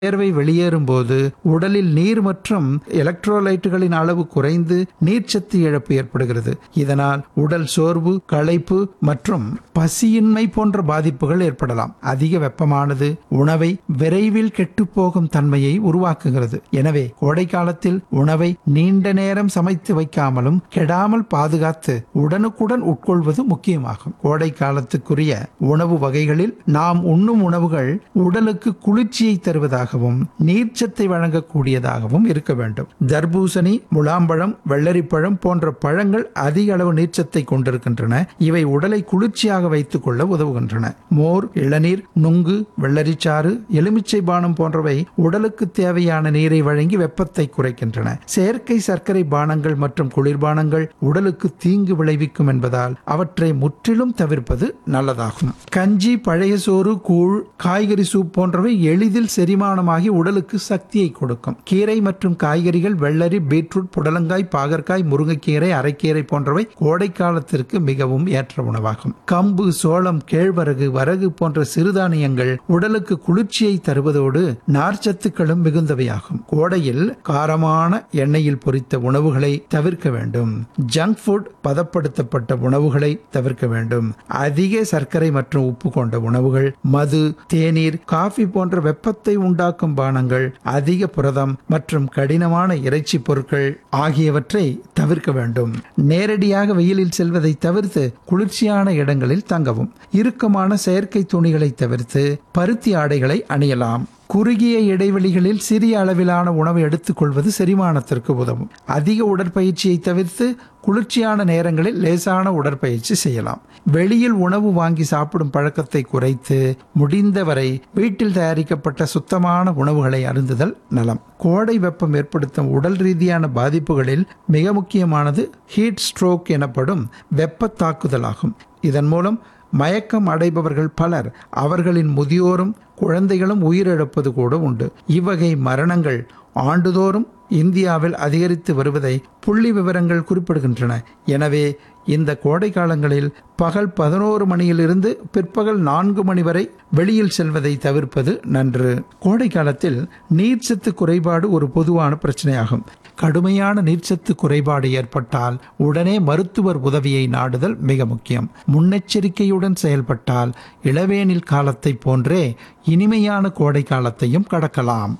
வியர்வை வெளியேறும் போது உடலில் நீர் மற்றும் எலக்ட்ரோலைட்டுகளின் அளவு குறைந்து நீர்ச்சத்து இழப்பு ஏற்படுகிறது இதனால் உடல் சோர்வு களைப்பு மற்றும் பசியின்மை போன்ற பாதிப்புகள் ஏற்படலாம் அதிக வெப்பமானது உணவை விரைவில் கெட்டுப்போகும் தன்மையை உருவாக்குகிறது எனவே கோடை காலத்தில் உணவை நீண்ட நேரம் சமைத்து வைக்காமலும் கெடாமல் பாதுகாத்து உடனுக்குடன் உட்கொள்வது முக்கியமாகும் கோடை காலத்துக்குரிய உணவு வகைகளில் நாம் உண்ணும் உணவுகள் உடலுக்கு குளிர்ச்சியை தருவதாகவும் நீர்ச்சத்தை வழங்கக்கூடியதாகவும் இருக்க வேண்டும் தர்பூசணி முலாம்பழம் வெள்ளரிப்பழம் போன்ற பழங்கள் அதிக அளவு நீர்ச்சத்தை கொண்டிருக்கின்றன இவை உடலை குளிர்ச்சியாக வைத்துக் கொள்ள உதவுகின்றன மோர் இளநீர் நுங்கு வெள்ளரிச்சாறு எலுமிச்சை பானம் போன்றவை உடலுக்கு தேவையான நீரை வழங்கி வெப்பத்தை குறைக்கின்றன செயற்கை சர்க்கரை பானங்கள் மற்றும் குளிர்பானங்கள் உடலுக்கு தீங்கு விளைவிக்கும் என்பதால் அவற்றை முற்றிலும் தவிர்ப்பது நல்லதாகும் கஞ்சி பழைய சோறு கூழ் காய்கறி சூப் போன்றவை எளிதில் செரிமானமாகி உடலுக்கு சக்தியை கொடுக்கும் கீரை மற்றும் காய்கறிகள் வெள்ளரி பீட்ரூட் புடலங்காய் பாகற்காய் முருங்கைக்கீரை அரைக்கீரை போன்றவை கோடை காலத்திற்கு மிகவும் ஏற்ற உணவாகும் கம்பு சோளம் கேழ்வரகு வரகு போன்ற சிறுதானியங்கள் உடலுக்கு குளிர்ச்சியை தருவதோடு நார்ச்சத்துக்களும் மிகுந்தவையாகும் கோடையில் காரமான எண்ணெயில் பொரித்த உணவுகளை தவிர்க்க வேண்டும் ஜங்க் ஃபுட் பதப்படுத்தப்பட்ட உணவுகளை தவிர்க்க வேண்டும் அதிக சர்க்கரை மற்றும் உப்பு கொண்ட உணவுகள் மது தேநீர் காஃபி போன்ற வெப்பத்தை உண்டாக்கும் பானங்கள் அதிக புரதம் மற்றும் கடினமான இறைச்சி பொருட்கள் ஆகியவற்றை தவிர்க்க வேண்டும் நேரடியாக வெயிலில் செல்வதை தவிர்த்து குளிர்ச்சியான இடங்களில் தங்கவும் இறுக்கமான செயற்கை துணிகளை தவிர்த்து பருத்தி ஆடைகளை அணியலாம் குறுகிய இடைவெளிகளில் சிறிய அளவிலான உணவை எடுத்துக்கொள்வது செரிமானத்திற்கு உதவும் அதிக உடற்பயிற்சியை தவிர்த்து குளிர்ச்சியான நேரங்களில் லேசான உடற்பயிற்சி செய்யலாம் வெளியில் உணவு வாங்கி சாப்பிடும் பழக்கத்தை குறைத்து முடிந்தவரை வீட்டில் தயாரிக்கப்பட்ட சுத்தமான உணவுகளை அருந்துதல் நலம் கோடை வெப்பம் ஏற்படுத்தும் உடல் ரீதியான பாதிப்புகளில் மிக முக்கியமானது ஹீட் ஸ்ட்ரோக் எனப்படும் வெப்ப தாக்குதலாகும் இதன் மூலம் மயக்கம் அடைபவர்கள் பலர் அவர்களின் முதியோரும் குழந்தைகளும் உயிரிழப்பது கூட உண்டு இவ்வகை மரணங்கள் ஆண்டுதோறும் இந்தியாவில் அதிகரித்து வருவதை புள்ளி விவரங்கள் குறிப்பிடுகின்றன எனவே இந்த கோடை காலங்களில் பகல் பதினோரு மணியிலிருந்து பிற்பகல் நான்கு மணி வரை வெளியில் செல்வதை தவிர்ப்பது நன்று கோடை காலத்தில் நீர்ச்சத்து குறைபாடு ஒரு பொதுவான பிரச்சனையாகும் கடுமையான நீர்ச்சத்து குறைபாடு ஏற்பட்டால் உடனே மருத்துவர் உதவியை நாடுதல் மிக முக்கியம் முன்னெச்சரிக்கையுடன் செயல்பட்டால் இளவேனில் காலத்தை போன்றே இனிமையான கோடை காலத்தையும் கடக்கலாம்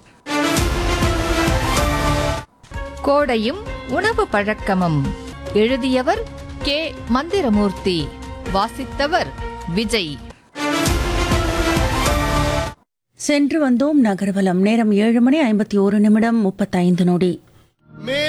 கோடையும் உணவு பழக்கமும் எழுதியவர் கே மந்திரமூர்த்தி வாசித்தவர் விஜய் சென்று வந்தோம் நகர்வலம் நேரம் ஏழு மணி ஐம்பத்தி ஒரு நிமிடம் முப்பத்தைந்து நொடி